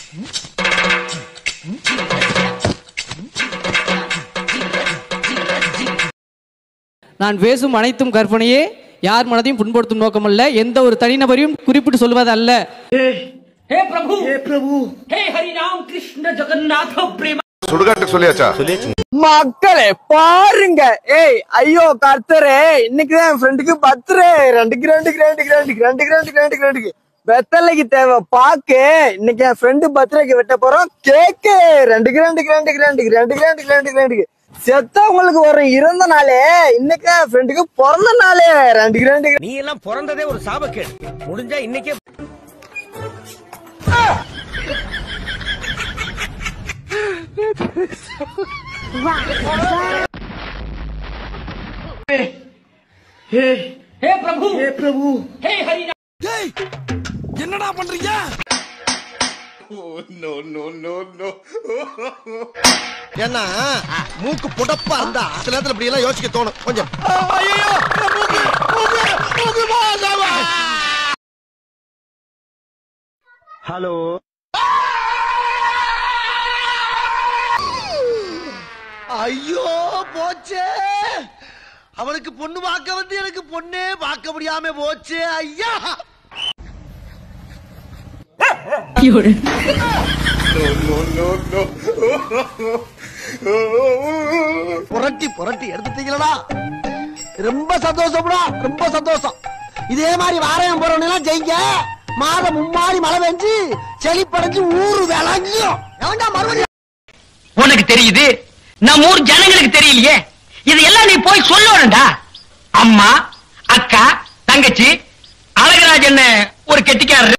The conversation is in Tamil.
நான் பேசும் அனைத்தும் கற்பனையே யார் மனதையும் புண்படுத்தும் நோக்கமல்ல எந்த ஒரு தனிநபரையும் குறிப்பிட்டு சொல்வது அல்ல हे प्रभु हे प्रभु हे हरि राम कृष्ण जगन्नाथ प्रेम சுடுகாட்டுக்கு சொல்லியாச்சா மக்களே பாருங்க ஏய் ஐயோ கர்த்தரே இன்னைக்குதான் என் ஃப்ரெண்டுக்கு பர்த்டே ரெண்டுக்கு ரெண்டுக்கு ரெண்டுக்கு ரெண்டுக்கு ரெண்டுக்கு ரெண்டுக்கு ரெண்டுக்கு ரெண்டுக்கு வெத்தலைக்கு தேவை பாக்கு இன்னைக்கு என் ஃப்ரெண்டு பர்த்டேக்கு வெட்ட போறோம் கேக்கு ரெண்டுக்கு ரெண்டுக்கு ரெண்டுக்கு ரெண்டுக்கு ரெண்டுக்கு ரெண்டுக்கு ரெண்டுக்கு ரெண்டுக்கு செத்தவங்களுக்கு வரும் இறந்த நாளே இன்னைக்கு என் ஃப்ரெண்டுக்கு பிறந்த நாளே ரெண்டுக்கு ரெண்டுக்கு நீ எல்லாம் பிறந்ததே ஒரு சாபக்கேடு முடிஞ்சா இன்னைக்கே हे हे प्रभु हे प्रभु हे हरि राम என்னடா பண்றீங்க ஏன்னா மூக்கு புடப்பா இருந்தா சில நேரத்துல இப்படி எல்லாம் யோசிக்க தோணும் கொஞ்சம் ஹலோ ஐயோ போச்சே அவனுக்கு பொண்ணு பார்க்க வந்து எனக்கு பொண்ணே பார்க்க முடியாம போச்சே ஐயா புரட்டி புரட்டி எடுத்துட்டீங்களா ரொம்ப சந்தோஷம்டா ரொம்ப சந்தோஷம் இதே மாதிரி வாரம் போறவங்க ஜெயிங்க மாதம் மும்மாடி மழை பெஞ்சு செழிப்படைஞ்சு ஊரு விளங்கும் எவன்டா மறுபடியும் உனக்கு தெரியுது நம்ம ஊர் ஜனங்களுக்கு தெரியலையே இதெல்லாம் நீ போய் சொல்லணும்டா அம்மா அக்கா தங்கச்சி அழகராஜ் என்ன ஒரு கெட்டிக்காரரு